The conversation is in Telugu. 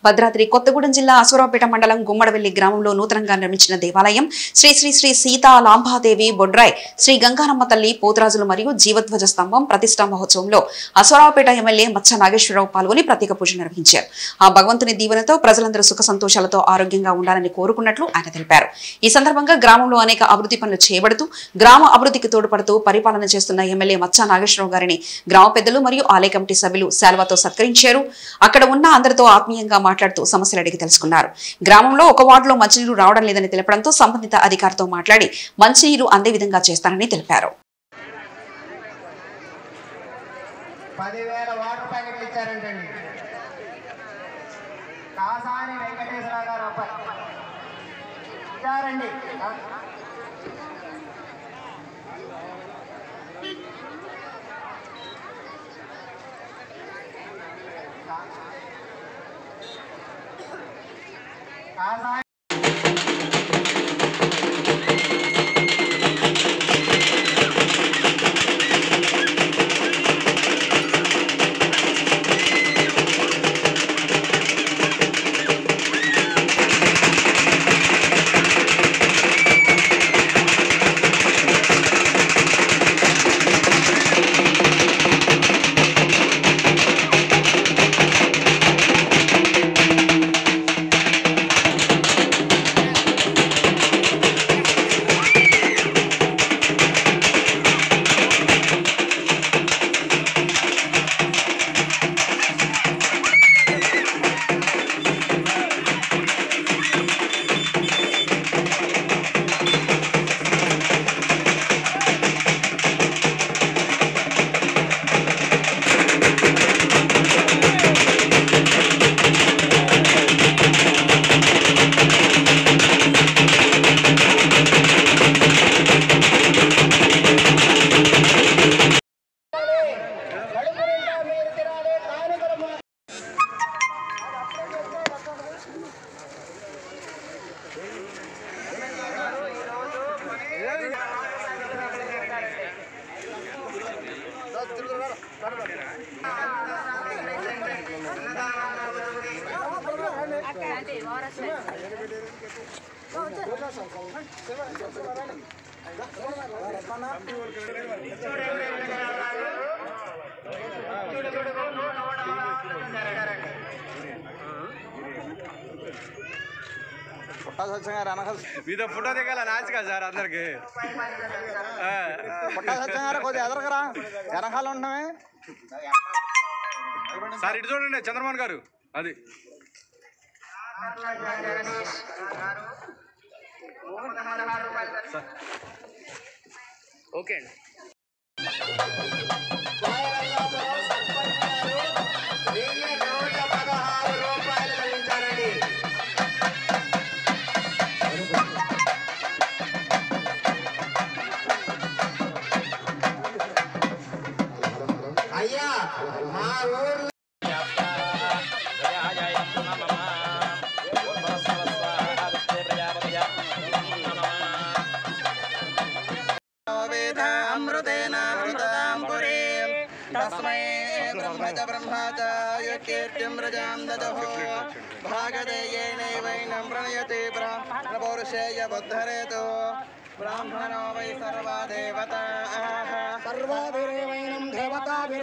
భద్రాద్రి కొత్తగూడెం జిల్లా అసురాపేట మండలం గుమ్మడవెల్లి గ్రామంలో నూతనంగా నిర్మించిన దేవాలయం శ్రీ శ్రీ శ్రీ సీతా లాంబాదేవి బొడ్రాయ్ శ్రీ గంగారమ్మ తల్లి పోతరాజులు మరియు జీవధ్వజ స్తంభం ప్రతిష్టా మహోత్సవంలో అసురాపేట ఎమ్మెల్యే మచ్చ నాగేశ్వరరావు పాల్గొని ప్రత్యేక పూజ నిర్వహించారు ఆ భగవంతుని దీవెనతో ప్రజలందరూ సుఖ సంతోషాలతో ఆరోగ్యంగా ఉండాలని కోరుకున్నట్లు ఆయన తెలిపారు ఈ సందర్భంగా గ్రామంలో అనేక అభివృద్ధి పనులు చేయబడుతూ గ్రామ అభివృద్ధికి తోడ్పడుతూ పరిపాలన చేస్తున్న ఎమ్మెల్యే మచ్చ నాగేశ్వరరావు గారిని గ్రామ పెద్దలు మరియు ఆలయ కమిటీ సభ్యులు శాల్వాతో సత్కరించారు అక్కడ ఉన్న అందరితో ఆత్మీయంగా మాట్లాడుతూ సమస్యలు అడిగి తెలుసుకున్నారు గ్రామంలో ఒక వార్డులో మంచినీరు రావడం లేదని తెలపడంతో సంబంధిత అధికారితో మాట్లాడి మంచినీరు అందే విధంగా చేస్తానని తెలిపారు పదివేల వాటర్ ప్యాకెట్లు ఇచ్చారంటండి కాసాని వెంకటేశ్వర గారు అబ్బాయి ఇచ్చారండి కాసాని కడుపు నిండా మీరు తినాలి కానుకలు మా- మీతో ఫోటో దిగాల నాచిగా సార్ అందరికి కొద్దిగా ఎదరకరా వెనకాల ఉంటున్నామే సార్ ఇటు చూడండి చంద్రమోహన్ గారు అది ఓకే అండి దీన్ని నూట పదహారు రూపాయలు చెల్లించారండి అయ్యా మా ఊర్లో తస్మై బ్రహ్మ చ బ్రహ్మ చ యకీర్తిం ప్రజాం దదః భాగదేయేనైవైనం ప్రణయతే బ్రాహ్మణపౌరుషేయ బుద్ధరేతో బ్రాహ్మణో వై సర్వా దేవతా సర్వాభిరేవైనం దేవతాభి